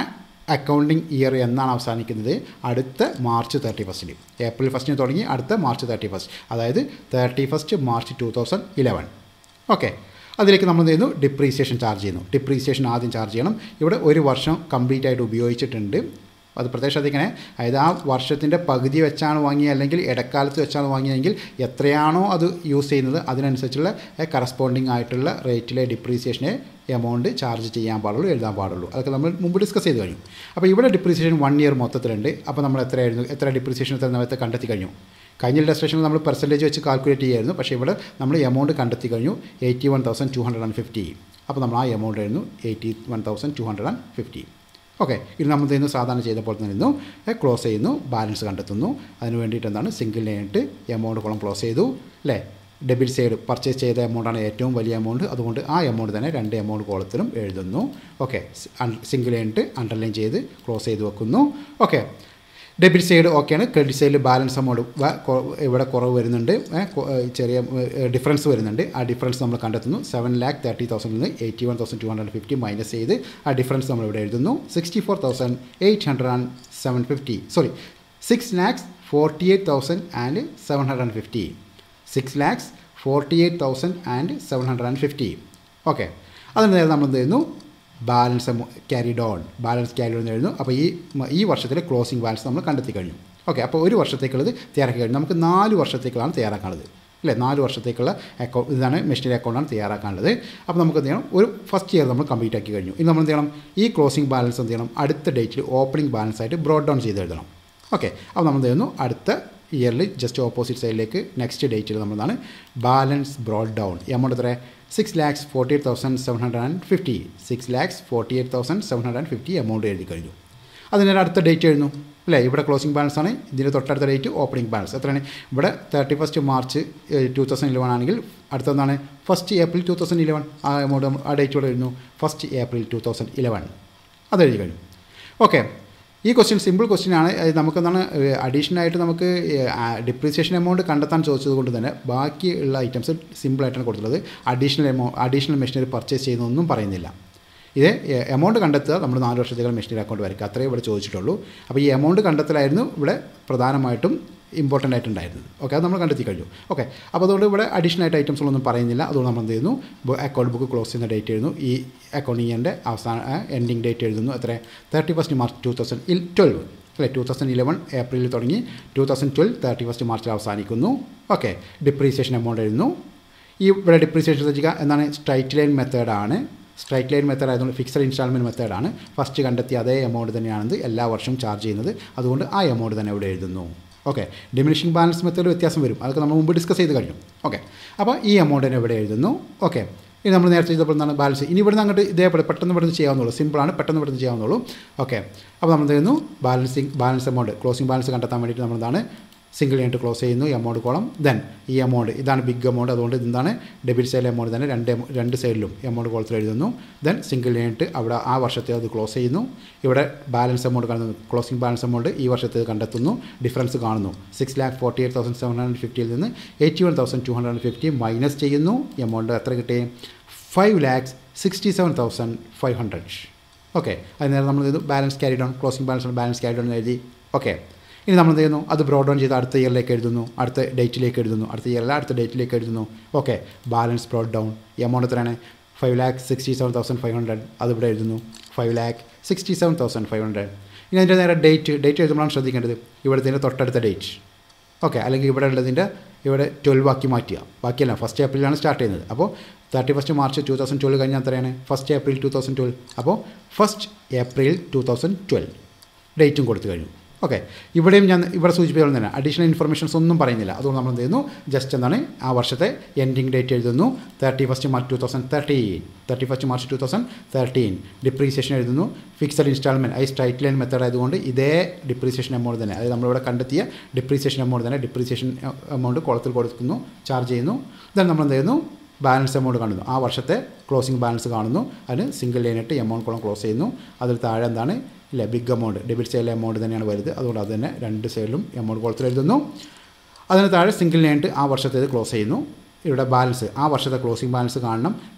അക്കൗണ്ടിങ് ഇയർ എന്നാണ് അവസാനിക്കുന്നത് അടുത്ത മാർച്ച് തേർട്ടി ഫസ്റ്റിന് ഏപ്രിൽ ഫസ്റ്റിന് തുടങ്ങി അടുത്ത മാർച്ച് തേർട്ടി ഫസ്റ്റ് അതായത് thirty first March two thousand eleven okay അതിലേക്ക് നമ്മൾ എന്ത് ചെയ്യുന്നു ഡിപ്രീസിയേഷൻ ചാർജ് ചെയ്യുന്നു ഡിപ്രീസിയേഷൻ ആദ്യം ചാർജ് ചെയ്യണം ഇവിടെ ഒരു വർഷം കംപ്ലീറ്റ് ആയിട്ട് ഉപയോഗിച്ചിട്ടുണ്ട് അത് പ്രത്യേകം ശ്രദ്ധിക്കണേ അതായത് ആ വർഷത്തിൻ്റെ പകുതി വെച്ചാണ് വാങ്ങിയത് അല്ലെങ്കിൽ ഇടക്കാലത്ത് വെച്ചാണ് വാങ്ങിയതെങ്കിൽ എത്രയാണോ അത് യൂസ് ചെയ്യുന്നത് അതിനനുസരിച്ചുള്ള കറസ്പോണ്ടിങ് ആയിട്ടുള്ള റേറ്റിലെ ഡിപ്രീസിയേഷനെ എമൗണ്ട് ചാർജ് ചെയ്യാൻ പാടുള്ളൂ എഴുതാൻ പാടുള്ളൂ അതൊക്കെ നമ്മൾ മുമ്പ് ഡിസ്കസ് ചെയ്ത് കഴിഞ്ഞു അപ്പോൾ ഇവിടെ ഡിപ്രീസിയേഷൻ വൺ ഇയർ മൊത്തത്തിലുണ്ട് അപ്പോൾ നമ്മൾ എത്രയായിരുന്നു എത്ര ഡിപ്രീസിയേഷൻ എത്ര നേരത്തെ കണ്ടെത്തി കഴിഞ്ഞു കഴിഞ്ഞ ഇലസ്ട്രേഷനിൽ നമ്മൾ പെർസെൻറ്റേജ് വെച്ച് കാൽക്കുലേറ്റ് ചെയ്യായിരുന്നു പക്ഷേ ഇവിടെ നമ്മൾ എമൗണ്ട് കണ്ടെത്തി കഴിഞ്ഞു eighty one thousand two hundred and fifty അപ്പോൾ നമ്മൾ ആ എമൗണ്ട് ആയിരുന്നു eighty one thousand two hundred and fifty okay ഇത് നമ്മൾ ചെയ്യുന്നു സാധാരണ ചെയ്ത പോലെ തന്നെ ഇരുന്നു ക്ലോസ് ചെയ്യുന്നു ബാലൻസ് കണ്ടെത്തുന്നു അതിന് വേണ്ടിയിട്ട് എന്താണ് സിംഗിൾ ലൈനിട്ട് എമൗണ്ട് കോളം ക്ലോസ് ചെയ്തു അല്ലേ ഡെബിറ്റ് സൈഡ് പർച്ചേസ് ചെയ്ത എമൗണ്ടാണ് ഏറ്റവും വലിയ എമൗണ്ട് അതുകൊണ്ട് ആ എമൗണ്ട് തന്നെ രണ്ട് എമൗണ്ട് കോളത്തിലും എഴുതുന്നു ഓക്കെ സിംഗിൾ ലൈനിട്ട് അണ്ടർലൈൻ ചെയ്ത് ക്ലോസ് ചെയ്ത് വെക്കുന്നു ഓക്കെ ഡെബിറ്റ് സൈഡ് ഓക്കെയാണ് ക്രെഡിറ്റ് സൈഡിൽ ബാലൻസ് എമൗണ്ട് ഇവിടെ കുറവ് വരുന്നുണ്ട് ചെറിയ ഡിഫറൻസ് വരുന്നുണ്ട് ആ ഡിഫറൻസ് നമ്മൾ കണ്ടെത്തുന്നു സെവൻ ലാക്ക് തേർട്ടി തൗസൻഡിൽ നിന്ന് eighty one thousand two hundred fifty minus ചെയ്ത് ആ ഡിഫറൻസ് നമ്മൾ ഇവിടെ എഴുതുന്നു sixty four thousand eight hundred and seven fifty sorry six lakhs forty eight thousand and seven hundred and fifty six lakhs forty eight thousand and seven hundred and fifty okay അതിന് നേരെ നമ്മൾ എന്ത് ചെയ്യുന്നു balance carried on balance carried on എഴുതുന്നു അപ്പോൾ ഈ ഈ വർഷത്തിലെ ക്ലോസിംഗ് ബാലൻസ് നമ്മൾ കണ്ടെത്തി കഴിഞ്ഞു ഓക്കെ അപ്പോൾ ഒരു വർഷത്തേക്കുള്ളത് തയ്യാറാക്കി കഴിഞ്ഞു നമുക്ക് നാല് വർഷത്തേക്കുള്ളതാണ് തയ്യാറാക്കാനുള്ളത് അല്ലേ നാല് വർഷത്തേക്കുള്ള അക്കൗണ്ട് ഇതാണ് മെഷീനറി അക്കൗണ്ടാണ് തയ്യാറാക്കാനുള്ളത് അപ്പോൾ നമുക്ക് എന്ത് ചെയ്യണം ഒരു ഫസ്റ്റ് ഇയർ നമ്മൾ കംപ്ലീറ്റ് ആക്കി കഴിഞ്ഞു ഇനി നമ്മൾ എന്ത് ചെയ്യണം ഈ ക്ലോസിംഗ് ബാലൻസ് എന്ത് ചെയ്യണം അടുത്ത ഡേറ്റിൽ ഓപ്പണിംഗ് ബാലൻസ് ആയിട്ട് ബ്രോഡ് ഡൗൺ ചെയ്ത് എഴുതണം ഓക്കെ അപ്പോൾ നമ്മൾ എന്ത് ചെയ്യുന്നു അടുത്ത ഇയറിൽ ജസ്റ്റ് ഓപ്പോസിറ്റ് സൈഡിലേക്ക് നെക്സ്റ്റ് ഡേറ്റിൽ നമ്മളാണ് ബാലൻസ് ബ്രോഡ് ഡൗൺ എമൗണ്ട് എത്ര six lakhs forty eight thousand seven hundred and fifty six lakhs forty eight thousand seven hundred and fifty amount എഴുതി കഴിഞ്ഞു അതിനൊരു അടുത്ത ഡേറ്റ് എഴുതുന്നു അല്ലേ ഇവിടെ ക്ലോസിംഗ് ബാലൻസ് ആണ് ഇതിൻ്റെ തൊട്ടടുത്ത ഡേറ്റ് ഓപ്പണിംഗ് ബാലൻസ് എത്രയാണ് ഇവിടെ thirty first March two thousand eleven ആണെങ്കിൽ അടുത്തെന്താണ് first April two thousand eleven ആ എമൗണ്ട് ആ ഡേറ്റ് ഇവിടെ എഴുതുന്നു first April two thousand eleven അത് എഴുതി കഴിഞ്ഞു ഓക്കെ ഈ ക്വസ്റ്റ്യൻ സിമ്പിൾ ക്വസ്റ്റ്യൻ ആണ് നമുക്കെന്താണ് അഡീഷണൽ ആയിട്ട് നമുക്ക് ഡിപ്രീസിയേഷൻ എമൗണ്ട് കണ്ടെത്താൻ ചോദിച്ചത് കൊണ്ട് തന്നെ ബാക്കിയുള്ള ഐറ്റംസ് സിമ്പിളായിട്ടാണ് കൊടുത്തുള്ളത് അഡീഷണൽ എമൗ അഡീഷണൽ മെഷീനറി പർച്ചേസ് ചെയ്യുന്നൊന്നും പറയുന്നില്ല ഇത് എമൗണ്ട് കണ്ടെത്തുക നമ്മൾ നാല് വർഷത്തേക്കുള്ള മെഷീനറി അക്കൗണ്ട് വരയ്ക്കുക അത്രേ ഇവിടെ ചോദിച്ചിട്ടുള്ളൂ അപ്പോൾ ഈ എമൗണ്ട് കണ്ടെത്തലായിരുന്നു ഇവിടെ പ്രധാനമായിട്ടും ഇമ്പോർട്ടൻ്റ് ആയിട്ടുണ്ടായിരുന്നത് ഓക്കെ അത് നമ്മൾ കണ്ടെത്തി കഴിഞ്ഞു ഓക്കെ അപ്പോൾ അതുകൊണ്ട് ഇവിടെ അഡീഷണൽ ആയിട്ട് ഐറ്റംസുകളൊന്നും പറയുന്നില്ല അതുകൊണ്ട് നമ്മൾ എന്ത് ചെയ്യുന്നു അക്കൗണ്ട് ബുക്ക് ക്ലോസ് ചെയ്യുന്ന ഡേറ്റ് എഴുതുന്നു ഈ അക്കൗണ്ട് ഇയറിൻ്റെ അവസാന എൻഡിങ് ഡേറ്റ് എഴുതുന്നു എത്ര thirty first March two thousand twelve അല്ലേ ടു തൗസൻഡ് ഇലവൻ ഏപ്രിലിൽ തുടങ്ങി two thousand twelve thirty first മാർച്ചിൽ അവസാനിക്കുന്നു ഓക്കെ ഡിപ്രീസിയേഷൻ എമൗണ്ട് എഴുതുന്നു ഈ ഇവിടെ ഡിപ്രീസിയേഷൻ ശ്രദ്ധിക്കുക എന്താണ് സ്ട്രൈറ്റ് ലൈൻ മെത്തേഡാണ് സ്ട്രൈറ്റ് ലൈൻ മെത്തേഡ് ആയതുകൊണ്ട് ഫിക്സഡ് ഇൻസ്റ്റാൾമെൻറ്റ് മെത്തേഡാണ് ഫസ്റ്റ് കണ്ടെത്തിയ അതേ എമൗണ്ട് തന്നെയാണിത് എല്ലാ വർഷവും ചാർജ് ചെയ്യുന്നത് അതുകൊണ്ട് ആ എമൗണ്ട് തന്നെ ഇവിടെ എഴുതുന്നു ഓക്കെ ഡിമിനിഷിംഗ് ബാലൻസ് മെത്തേഡ് വ്യത്യാസം വരും അതൊക്കെ നമ്മൾ മുമ്പ് ഡിസ്കസ് ചെയ്ത് കഴിഞ്ഞു ഓക്കെ അപ്പോൾ ഈ എമൗണ്ട് തന്നെ ഇവിടെ എഴുതുന്നു ഓക്കെ ഇനി നമ്മൾ നേരത്തെ ചെയ്തപ്പോൾ എന്താണ് ബാലൻസ് ഇനി ഇവിടുന്ന് അങ്ങോട്ട് ഇതേപോലെ പെട്ടെന്ന് ഇവിടുന്ന് ചെയ്യാവുന്നുള്ളൂ സിമ്പിളാണ് പെട്ടെന്ന് ഇവിടുന്ന് ചെയ്യാവുന്നുള്ളൂ ഓക്കെ അപ്പോൾ നമ്മൾ ചെയ്യുന്നു balancing balance amount closing balance കണ്ടെത്താൻ വേണ്ടിയിട്ട് നമ്മൾ എന്താണ് സിംഗിൾ ആയിട്ട് ക്ലോസ് ചെയ്യുന്നു എമൗണ്ട് കോളം ദെൻ ഈ എമൗണ്ട് ഇതാണ് ബിഗ് എമൗണ്ട് അതുകൊണ്ട് ഇതാണ് ഡെബിറ്റ് സൈഡിലെ എമൗണ്ട് തന്നെ രണ്ട് രണ്ട് സൈഡിലും എമൗണ്ട് കോളത്തിൽ എഴുതുന്നു ദെൻ സിംഗിൾ ആയിട്ട് അവിടെ ആ വർഷത്തെ അത് ക്ലോസ് ചെയ്യുന്നു ഇവിടെ ബാലൻസ് എമൗണ്ട് കാണുന്നു ക്ലോസിംഗ് ബാലൻസ് എമൗണ്ട് ഈ വർഷത്തെ കണ്ടെത്തുന്നു ഡിഫറൻസ് കാണുന്നു six lakh forty eight thousand seven hundred ഫിഫ്റ്റിയിൽ നിന്ന് eighty one thousand two hundred fifty minus ചെയ്യുന്നു എമൗണ്ട് എത്ര കിട്ടി five lakhs sixty seven thousand five hundred okay അതിനേരം നമ്മൾ ഇത് balance carry down closing balance balance carry down എഴുതി ഓക്കെ ഇനി നമ്മൾ എന്ത് ചെയ്യുന്നു അത് ബ്രോഡ് ഡൗൺ ചെയ്ത് അടുത്ത ഇയറിലേക്ക് എഴുതുന്നു അടുത്ത ഡേറ്റിലേക്ക് എഴുതുന്നു അടുത്ത ഇയറിൽ അടുത്ത ഡേറ്റിലേക്ക് എഴുതുന്നു okay balance brought down amount എത്രയാണ് five lakh sixty seven thousand five hundred അതിവിടെ എഴുതുന്നു five lakh sixty seven thousand five hundred ഇനി അതിൻ്റെ നേരെ ഡേറ്റ് ഡേറ്റ് എഴുതുമ്പോഴാണ് ശ്രദ്ധിക്കേണ്ടത് ഇവിടുത്തെ തൊട്ടടുത്ത ഡേറ്റ് ഓക്കെ അല്ലെങ്കിൽ ഇവിടെ ഉള്ളതിൻ്റെ ഇവിടെ ട്വൽവ് ആക്കി മാറ്റുക ബാക്കിയല്ല ഫസ്റ്റ് ഏപ്രിലാണ് സ്റ്റാർട്ട് ചെയ്യുന്നത് അപ്പോൾ thirty first March two thousand twelve കഴിഞ്ഞാൽ എത്രയാണ് first April two thousand twelve അപ്പോൾ first April two thousand twelve ഡേറ്റും കൊടുത്തു കഴിഞ്ഞു ഓക്കെ ഇവിടെയും ഞാൻ ഇവിടെ സൂചിപ്പിക്കുന്നത് തന്നെ അഡീഷണൽ ഇൻഫർമേഷൻസ് ഒന്നും പറയുന്നില്ല അതുകൊണ്ട് നമ്മൾ എന്ത് ചെയ്യുന്നു ജസ്റ്റ് എന്താണ് ആ വർഷത്തെ എൻഡിങ് ഡേറ്റ് എഴുതുന്നു thirty first March two thousand thirteen thirty first March two thousand thirteen depreciation എഴുതുന്നു ഫിക്സഡ് ഇൻസ്റ്റാൾമെൻറ്റ് ഐ സ്ട്രൈറ്റ് ലൈൻ മെത്തേഡ് ആയതുകൊണ്ട് ഇതേ ഡിപ്രീസിയേഷൻ എമൗണ്ട് തന്നെ അതായത് നമ്മളിവിടെ കണ്ടെത്തിയ ഡിപ്രീസിയേഷൻ എമൗണ്ട് തന്നെ ഡിപ്രീസിയേഷൻ എമൗണ്ട് കുളത്തിൽ കൊടുക്കുന്നു ചാർജ് ചെയ്യുന്നു ദെൻ നമ്മൾ എന്ത് ചെയ്യുന്നു ബാലൻസ് എമൗണ്ട് കാണുന്നു ആ വർഷത്തെ ക്ലോസിംഗ് ബാലൻസ് കാണുന്നു അതിന് സിംഗിൾ ലൈനായിട്ട് എമൗണ്ട് കോളം ക്ലോസ് ചെയ്യുന്നു അതിൽ താഴെ എന്താണ് ഇല്ല ബിഗ് എമൗണ്ട് ഡെബിറ്റ് സൈഡിലെ എമൗണ്ട് തന്നെയാണ് വലുത് അതുകൊണ്ട് അത് തന്നെ രണ്ട് സൈഡിലും എമൗണ്ട് കോളത്തിൽ എഴുതുന്നു അതിന് താഴെ സിംഗിൾ ലൈനായിട്ട് ആ വർഷത്തേത് ക്ലോസ് ചെയ്യുന്നു ഇവിടെ ബാലൻസ് ആ വർഷത്തെ ക്ലോസിംഗ് ബാലൻസ് കാണണം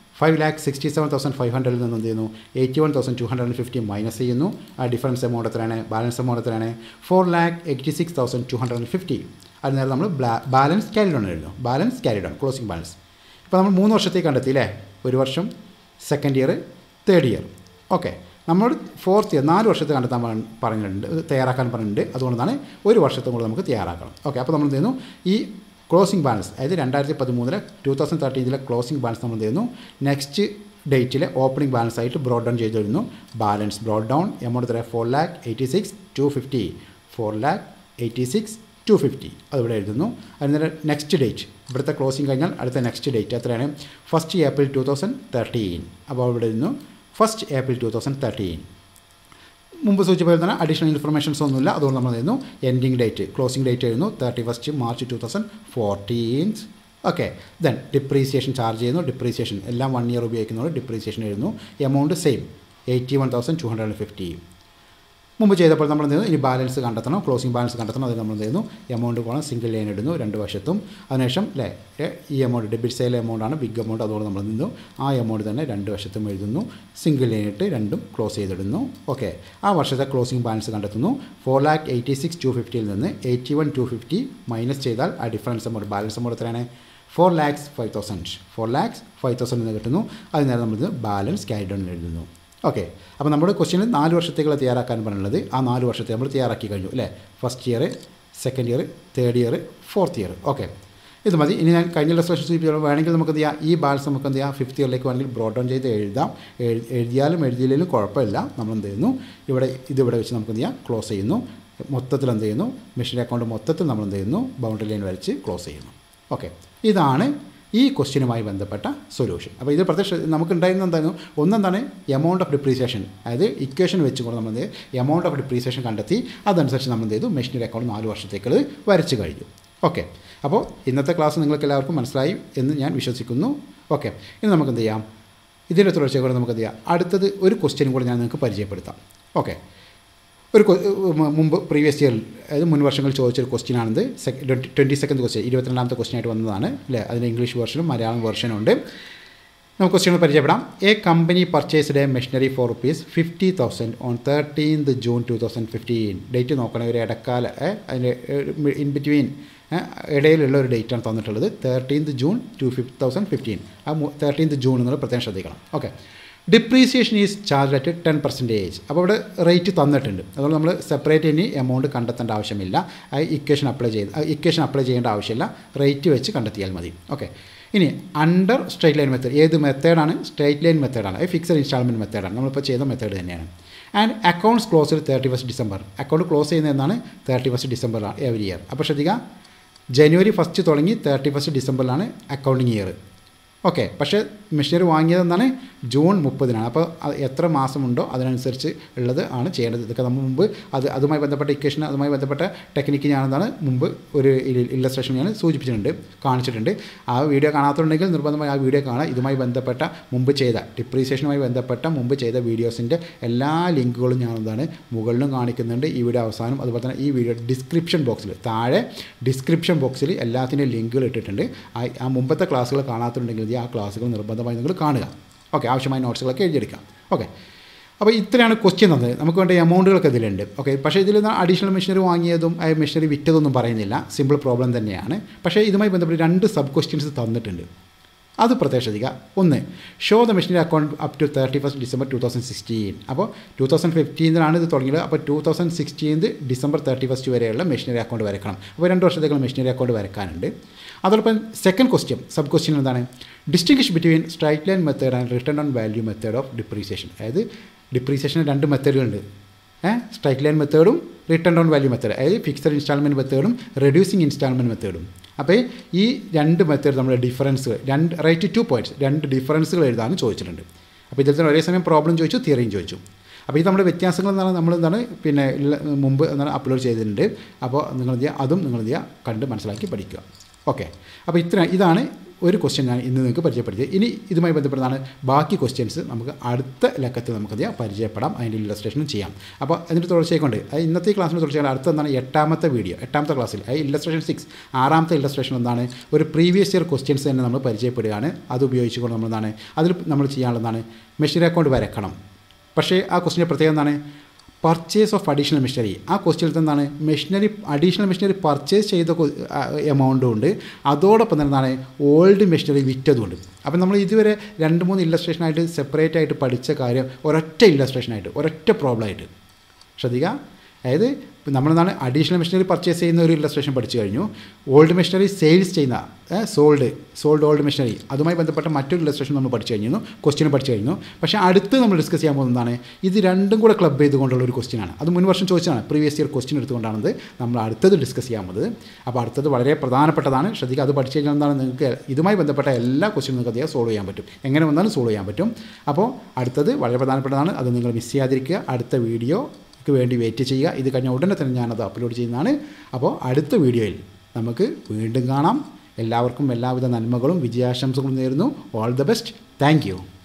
five lakh sixty seven thousand five ഹൺഡ്രഡിൽ നിന്ന് എന്ത് ചെയ്യുന്നു eighty one thousand two hundred and fifty minus ചെയ്യുന്നു ആ ഡിഫറൻസ് എമൗണ്ട് എത്രയാണ് ബാലൻസ് എമൗണ്ട് എത്രയാണ് four lakh eighty six thousand two hundred and fifty അത് നേരം നമ്മൾ ബാലൻസ് ക്യാരിഡ് ഓൺ എഴുതുന്നു balance carried on closing balance ഇപ്പോൾ നമ്മൾ മൂന്ന് വർഷത്തേക്ക് കണ്ടെത്തി അല്ലേ ഒരു വർഷം second year third year okay നമ്മൾ ഫോർത്ത് ഇയർ നാല് വർഷത്തെ കണ്ടെത്താൻ പറ- പറഞ്ഞിട്ടുണ്ട് ഇത് തയ്യാറാക്കാൻ പറഞ്ഞിട്ടുണ്ട് അതുകൊണ്ടാണ് ഒരു വർഷത്തും കൂടെ നമുക്ക് തയ്യാറാക്കണം ഓക്കെ അപ്പോൾ നമ്മൾ എന്ത് ചെയ്യുന്നു ഈ ക്ലോസിംഗ് ബാലൻസ് അതായത് രണ്ടായിരത്തി പതിമൂന്നിലെ ടു തൗസൻഡ് തേർട്ടീനിലെ ക്ലോസിംഗ് ബാലൻസ് നമ്മൾ എന്ത് ചെയ്യുന്നു നെക്സ്റ്റ് ഡേറ്റിലെ ഓപ്പണിംഗ് ബാലൻസ് ആയിട്ട് ബ്രോഡ് ഡൗൺ ചെയ്ത് വരുന്നു ബാലൻസ് ബ്രോഡ് ഡൗൺ എമൗണ്ട് എത്ര four lakh eighty six two fifty four lakh eighty six two fifty അതിവിടെ എഴുതുന്നു അതിന് നെക്സ്റ്റ് ഡേറ്റ് ഇവിടുത്തെ ക്ലോസിംഗ് കഴിഞ്ഞാൽ അടുത്ത നെക്സ്റ്റ് ഡേറ്റ് എത്രയാണ് first April two thousand thirteen അപ്പോൾ ഇവിടെ എഴുതുന്നു first April two thousand thirteen മുമ്പ് സൂചിപ്പിച്ച തന്നെ അഡീഷണൽ ഇൻഫർമേഷൻസ് ഒന്നുമില്ല അതുകൊണ്ട് നമ്മൾ എഴുതുന്നു എൻഡിങ് ഡേറ്റ് ക്ലോസിംഗ് ഡേറ്റ് എഴുതുന്നു thirty first March two thousand fourteen okay then depreciation charge ചെയ്യുന്നു ഡിപ്രീസിയേഷൻ എല്ലാം വൺ ഇയർ ഉപയോഗിക്കുന്നതുകൊണ്ട് ഡിപ്രീസിയേഷൻ എഴുതുന്നു amount same eighty one thousand two hundred and fifty മുമ്പ് ചെയ്തപ്പോൾ നമ്മൾ എന്ത് ചെയ്യുന്നു ഇനി ബാലൻസ് കണ്ടെത്തണം ക്ലോസിംഗ് ബാലൻസ് കണ്ടെത്തണം അത് നമ്മൾ എന്ത് ചെയ്യുന്നു എമൗണ്ട് പോകണം സിംഗിൾ ലൈൻ ഇടുന്നു രണ്ട് വശത്തും അതിനുശേഷം അല്ലേ ഏ, ഈ എമൗണ്ട് ഡെബിറ്റ് സെയിൽ എമൗണ്ട് ആണ് ബിഗ് എമൗണ്ട് അതുകൊണ്ട് നമ്മൾ നിന്നു ആ എമൗണ്ട് തന്നെ രണ്ട് വശത്തും എഴുതുന്നു സിംഗിൾ ലൈൻ ഇട്ട് രണ്ടും ക്ലോസ് ചെയ്തിടുന്നു ഓക്കെ ആ വർഷത്തെ ക്ലോസിംഗ് ബാലൻസ് കണ്ടെത്തുന്നു four lakh eighty six two ഫിഫ്റ്റിയിൽ നിന്ന് eighty one two fifty minus ചെയ്താൽ ആ ഡിഫറൻസ് എമൗണ്ട് ബാലൻസ് എമൗണ്ട് എത്രയാണ് four lakhs five thousand four lakhs five thousand എന്ന് കിട്ടുന്നു അതിനേരം നമ്മൾ ബാലൻസ് ക്യാരി ഡൗൺ എഴുതുന്നു ഓക്കെ അപ്പോൾ നമ്മുടെ ക്വസ്റ്റ്യൻ നാല് വർഷത്തേക്കുള്ള തയ്യാറാക്കാൻ പറഞ്ഞുള്ളത് ആ നാല് വർഷത്തെ നമ്മൾ തയ്യാറാക്കി കഴിഞ്ഞു അല്ലേ first year second year third year fourth year okay ഇത് മതി ഇനി ഞാൻ കഴിഞ്ഞ ലെസ്ലേഷൻ സൂചിപ്പിച്ചു വേണമെങ്കിൽ നമുക്ക് എന്ത് ചെയ്യാം ഈ ബാലൻസ് നമുക്ക് എന്ത് ചെയ്യാം ഫിഫ്ത്ത് ഇയറിലേക്ക് വേണമെങ്കിൽ ബ്രോഡ് ഡൗൺ ചെയ്ത് എഴുതാം എഴു- എഴുതിയാലും എഴുതിയില്ലെങ്കിലും കുഴപ്പമില്ല നമ്മൾ എന്ത് ചെയ്യുന്നു ഇവിടെ ഇതിവിടെ വെച്ച് നമുക്ക് എന്ത് ചെയ്യാം ക്ലോസ് ചെയ്യുന്നു മൊത്തത്തിൽ എന്ത് ചെയ്യുന്നു മെഷീൻ അക്കൗണ്ട് മൊത്തത്തിൽ നമ്മൾ എന്ത് ചെയ്യുന്നു ബൗണ്ടറി ലൈൻ വരച്ച് ക്ലോസ് ചെയ്യുന്നു ഓക്കെ ഇതാണ് ഈ ക്വസ്റ്റ്യനുമായി ബന്ധപ്പെട്ട സൊല്യൂഷൻ അപ്പോൾ ഇത് പ്രത്യക്ഷ നമുക്ക് ഉണ്ടായിരുന്ന എന്തായിരുന്നു ഒന്നെന്താണ് എമൗണ്ട് ഓഫ് ഡിപ്രീസിയേഷൻ അതായത് ഇക്വേഷൻ വെച്ചുകൊണ്ട് നമ്മൾ എന്ത് എമൗണ്ട് ഓഫ് ഡിപ്രീസിയേഷൻ കണ്ടെത്തി അതനുസരിച്ച് നമ്മൾ എന്ത് ചെയ്തു മെഷീനറി അക്കൗണ്ട് നാല് വർഷത്തേക്ക് വരച്ച് കഴിഞ്ഞു ഓക്കെ അപ്പോൾ ഇന്നത്തെ ക്ലാസ് നിങ്ങൾക്ക് എല്ലാവർക്കും മനസ്സിലായി എന്ന് ഞാൻ വിശ്വസിക്കുന്നു ഓക്കെ ഇനി നമുക്ക് എന്ത് ചെയ്യാം ഇതിൻ്റെ തുടർച്ചയെ കൂടെ നമുക്ക് എന്ത് ചെയ്യാം അടുത്തത് ഒരു ക്വസ്റ്റ്യനും കൂടെ ഞാൻ നിങ്ങൾക്ക് പരിചയപ്പെടുത്താം ഓക്കെ ഒരു കൊ- മ- മുമ്പ് പ്രീവിയസ് ഇയറിൽ അതായത് മുൻ വർഷങ്ങളിൽ ചോദിച്ചൊരു ക്വസ്റ്റ്യൻ ആണിത് ട്വൻറ്റി സെക്കൻഡ് ക്വസ്റ്റ്യൻ ഇരുപത്തിരണ്ടാമത്തെ ക്വസ്റ്റ്യൻ ആയിട്ട് വന്നതാണ് അല്ലേ അതിന് ഇംഗ്ലീഷ് വേർഷനും മലയാളം വേർഷനും ഉണ്ട് നമുക്ക് ക്വസ്റ്റ്യൻ പരിചയപ്പെടാം a company purchased a machinery for rupees fifty thousand on thirteenth June two thousand fifteen date നോക്കണേ ഒരു ഇടക്കാല ഏ, അതിൻ്റെ ഇൻ ബിറ്റ്വീൻ ഇടയിലുള്ള ഒരു ഡേറ്റാണ് തന്നിട്ടുള്ളത് തേർട്ടീൻത് ജൂൺ ടു ഫിഫ് തൗസൻഡ് ഫിഫ്റ്റീൻ ആ തേർട്ടീൻത് ജൂൺ എന്നുള്ളത് പ്രത്യേകം ശ്രദ്ധിക്കണം okay depreciation is charge at ten percentage അപ്പോൾ ഇവിടെ റേറ്റ് തന്നിട്ടുണ്ട് അതുകൊണ്ട് നമ്മൾ സെപ്പറേറ്റ് ഇനി എമൗണ്ട് കണ്ടെത്തേണ്ട ആവശ്യമില്ല ആ ഇക്വേഷൻ അപ്ലൈ ചെയ്ത് ആ ഇക്വേഷൻ അപ്ലൈ ചെയ്യേണ്ട ആവശ്യമില്ല റേറ്റ് വെച്ച് കണ്ടെത്തിയാൽ മതി ഓക്കെ ഇനി അണ്ടർ സ്ട്രൈറ്റ് ലൈൻ മെത്തേഡ് ഏത് മെത്തേഡാണ് സ്ട്രൈറ്റ് ലൈൻ മെത്തേഡാണ് അത് ഫിക്സഡ് ഇൻസ്റ്റാൾമെൻറ്റ് മെത്തേഡാണ് നമ്മളിപ്പോൾ ചെയ്ത മെത്തേഡ് തന്നെയാണ് and accounts close thirty first December account close ചെയ്യുന്നത് എന്നാണ് തേർട്ടി ഫസ്റ്റ് ഡിസംബറാണ് എവറി ഇയർ അപ്പോൾ ശ്രദ്ധിക്കുക ജനുവരി ഫസ്റ്റ് തുടങ്ങി തേർട്ടി ഫസ്റ്റ് ഡിസംബറിലാണ് അക്കൗണ്ടിങ് ഇയർ ഓക്കെ പക്ഷേ മെഷീനറി വാങ്ങിയതെന്നാണ് ജൂൺ മുപ്പതിനാണ് അപ്പോൾ അത് എത്ര മാസമുണ്ടോ അതിനനുസരിച്ച് ഉള്ളത് ആണ് ചെയ്യേണ്ടത് ഇതൊക്കെ നമ്മൾ മുമ്പ് അത് അതുമായി ബന്ധപ്പെട്ട ഇക്വേഷൻ അതുമായി ബന്ധപ്പെട്ട ടെക്നിക്ക് ഞാനെന്താണ് മുമ്പ് ഒരു ഇല്ലസ്ട്രേഷൻ ഞാൻ സൂചിപ്പിച്ചിട്ടുണ്ട് കാണിച്ചിട്ടുണ്ട് ആ വീഡിയോ കാണാത്തുണ്ടെങ്കിൽ നിർബന്ധമായി ആ വീഡിയോ കാണാം ഇതുമായി ബന്ധപ്പെട്ട മുമ്പ് ചെയ്ത ഡിപ്രീസിയേഷനുമായി ബന്ധപ്പെട്ട മുമ്പ് ചെയ്ത വീഡിയോസിൻ്റെ എല്ലാ ലിങ്കുകളും ഞാൻ എന്താണ് മുകളിലും കാണിക്കുന്നുണ്ട് ഈ വീഡിയോ അവസാനം അതുപോലെ തന്നെ ഈ വീഡിയോ ഡിസ്ക്രിപ്ഷൻ ബോക്സിൽ താഴെ ഡിസ്ക്രിപ്ഷൻ ബോക്സിൽ എല്ലാത്തിൻ്റെയും ലിങ്കുകൾ ഇട്ടിട്ടുണ്ട് ആ ആ മുമ്പത്തെ ക്ലാസ്സുകൾ കാണാത്തുണ്ടെങ്കിൽ ഇത് ആ ക്ലാസ്സുകൾ നിർബന്ധമായി നിങ്ങൾ കാണുക ഓക്കെ ആവശ്യമായ നോട്ട്സുകളൊക്കെ എഴുതിയെടുക്കാം ഓക്കെ അപ്പോൾ ഇത്രയാണ് ക്വസ്റ്റ്യൻ തന്നത് നമുക്ക് വേണ്ട എമൗണ്ടുകളൊക്കെ ഇതിലുണ്ട് ഓക്കെ പക്ഷേ ഇതിൽ അഡീഷണൽ മെഷീനറി വാങ്ങിയതും ആ മെഷീനറി വിറ്റതൊന്നും പറയുന്നില്ല സിമ്പിൾ പ്രോബ്ലം തന്നെയാണ് പക്ഷേ ഇതുമായി ബന്ധപ്പെട്ട് രണ്ട് സബ് ക്വസ്റ്റ്യൻസ് തന്നിട്ടുണ്ട് അത് പ്രത്യേകം ശ്രദ്ധിക്കുക ഒന്ന് show the machinery account up to thirty first December two thousand sixteen അപ്പോൾ ടു തൗസൻഡ് ഫിഫ്റ്റീനിലാണ് ഇത് തുടങ്ങിയത് അപ്പോൾ two thousand sixteenth December thirty first വരെയുള്ള മെഷീനറി അക്കൗണ്ട് വരക്കണം അപ്പോൾ രണ്ട് വർഷത്തേക്കുള്ള മെഷീനറി അക്കൗണ്ട് വരക്കാനുണ്ട് അതോടൊപ്പം സെക്കൻഡ് ക്വസ്റ്റ്യൻ സബ് ക്വസ്റ്റ്യൻ എന്താണ് distinguish between straight line method and return on value method of depreciation അതായത് ഡിപ്രീസിയേഷൻ രണ്ട് മെത്തേഡുകളുണ്ട് ഏഹ് സ്ട്രൈറ്റ് ലൈൻ മെത്തേഡും റിട്ടേൺ ഡൗൺ വാല്യൂ മെത്തേഡ് അതായത് ഫിക്സഡ് ഇൻസ്റ്റാൾമെൻറ്റ് മെത്തേഡും റെഡ്യൂസിങ് ഇൻസ്റ്റാൾമെൻറ്റ് മെത്തേഡും അപ്പോൾ ഈ രണ്ട് മെത്തേഡ് നമ്മുടെ ഡിഫറൻസുകൾ രണ്ട് റൈറ്റ് ടു പോയിൻറ്റ്സ് രണ്ട് ഡിഫറൻസുകൾ എഴുതാനും ചോദിച്ചിട്ടുണ്ട് അപ്പോൾ ഇതിൽ തന്നെ ഒരേ സമയം പ്രോബ്ലം ചോദിച്ചു തിയറിയും ചോദിച്ചു അപ്പോൾ ഇത് നമ്മുടെ വ്യത്യാസങ്ങൾ എന്താണ് നമ്മൾ എന്താണ് പിന്നെ ഇല്ല- മുമ്പ് എന്താണ് അപ്ലോഡ് ചെയ്തിട്ടുണ്ട് അപ്പോൾ നിങ്ങൾ എന്ത് ചെയ്യുക അതും നിങ്ങൾ എന്ത് ചെയ്യുക കണ്ട് മനസ്സിലാക്കി പഠിക്കുക ഓക്കെ അപ്പോൾ ഇത്ര ഇതാണ് ഒരു ക്വസ്റ്റ്യൻ ഞാൻ ഇന്ന് നിങ്ങൾക്ക് പരിചയപ്പെടുത്തിയത് ഇനി ഇതുമായി ബന്ധപ്പെട്ടതാണ് ബാക്കി ക്വസ്റ്റ്യൻസ് നമുക്ക് അടുത്ത ലക്കത്തിൽ നമുക്കത് പരിചയപ്പെടാം അതിൻ്റെ ഇല്ലസ്ട്രേഷനും ചെയ്യാം അപ്പോൾ അതിൻ്റെ തുടർച്ചയായിക്കൊണ്ട് അത് ഇന്നത്തെ ക്ലാസ്സിന് തുടർച്ചയായി അടുത്ത എന്താണ് എട്ടാമത്തെ വീഡിയോ എട്ടാമത്തെ ക്ലാസ്സിൽ അത് ഇല്ലസ്ട്രേഷൻ സിക്സ് ആറാമത്തെ ഇല്ലസ്ട്രേഷൻ എന്താണ് ഒരു പ്രീവിയസ് ഇയർ ക്വസ്റ്റ്യൻസ് തന്നെ നമ്മൾ പരിചയപ്പെടുകയാണ് അത് ഉപയോഗിച്ചുകൊണ്ട് നമ്മൾ എന്താണ് അതിൽ നമ്മൾ ചെയ്യാനുള്ളതാണ് മെഷീൻ അക്കൗണ്ട് വരക്കണം പക്ഷേ ആ ക്വസ്റ്റിൻ്റെ പ്രത്യേകത എന്താണ് പർച്ചേസ് ഓഫ് അഡീഷണൽ മെഷീനറി ആ ക്വസ്റ്റ്യനിൽ എന്താണ് മെഷീനറി അഡീഷണൽ മെഷീനറി പർച്ചേസ് ചെയ്ത എമൗണ്ടും ഉണ്ട് അതോടൊപ്പം തന്നെ എന്താണ് ഓൾഡ് മെഷീനറി വിറ്റതുമുണ്ട് അപ്പം നമ്മൾ ഇതുവരെ രണ്ട് മൂന്ന് ഇല്ലസ്ട്രേഷനായിട്ട് സെപ്പറേറ്റ് ആയിട്ട് പഠിച്ച കാര്യം ഒരൊറ്റ ഇല്ലസ്ട്രേഷനായിട്ട് ഒരൊറ്റ പ്രോബ്ലമായിട്ട് ശ്രദ്ധിക്കുക അതായത് നമ്മളെന്താണ് അഡീഷണൽ മെഷീനറി പർച്ചേസ് ചെയ്യുന്ന ഒരു ഇല്ലസ്ട്രേഷൻ പഠിച്ചു കഴിഞ്ഞു ഓൾഡ് മെഷീനറി സെയിൽസ് ചെയ്യുന്ന സോൾഡ് സോൾഡ് ഓൾഡ് മെഷീനറി അതുമായി ബന്ധപ്പെട്ട മറ്റൊരു ഇല്ലസ്ട്രേഷൻ നമ്മൾ പഠിച്ചു കഴിഞ്ഞു ക്വസ്റ്റ്യൻ പഠിച്ചു കഴിഞ്ഞു പക്ഷേ അടുത്ത് നമ്മൾ ഡിസ്കസ് ചെയ്യാൻ പോകുന്നതാണ് ഇത് രണ്ടും കൂടെ ക്ലബ് ചെയ്തുകൊണ്ടുള്ള ഒരു ക്വസ്റ്റ്യനാണ് അത് മുൻ വർഷം ചോദിച്ചതാണ് പ്രീവിയസ് ഇയർ ക്വസ്റ്റ്യൻ എടുത്തുകൊണ്ടാണത് നമ്മൾ അടുത്തത് ഡിസ്കസ് ചെയ്യാൻ പോകുന്നത് അപ്പോൾ അടുത്തത് വളരെ പ്രധാനപ്പെട്ടതാണ് ശ്രദ്ധിക്കുക അത് പഠിച്ചു കഴിഞ്ഞാൽ എന്താണ് നിങ്ങൾക്ക് ഇതുമായി ബന്ധപ്പെട്ട എല്ലാ ക്വസ്റ്റ്യനും നിങ്ങൾക്ക് അധികം സോൾവ് ചെയ്യാൻ പറ്റും എങ്ങനെ വന്നാലും സോൾവ് ചെയ്യാൻ പറ്റും അപ്പോൾ അടുത്തത് വളരെ പ്രധാനപ്പെട്ടതാണ് അത് നിങ്ങൾ മിസ് ചെയ്യാതിരിക്കുക അടുത്ത വീഡിയോ ക്ക് വേണ്ടി വെയിറ്റ് ചെയ്യുക ഇത് കഴിഞ്ഞ ഉടനെ തന്നെ ഞാനത് അപ്ലോഡ് ചെയ്യുന്നതാണ് അപ്പോൾ അടുത്ത വീഡിയോയിൽ നമുക്ക് വീണ്ടും കാണാം എല്ലാവർക്കും എല്ലാവിധ നന്മകളും വിജയാശംസകളും നേരുന്നു ഓൾ ദ ബെസ്റ്റ് താങ്ക്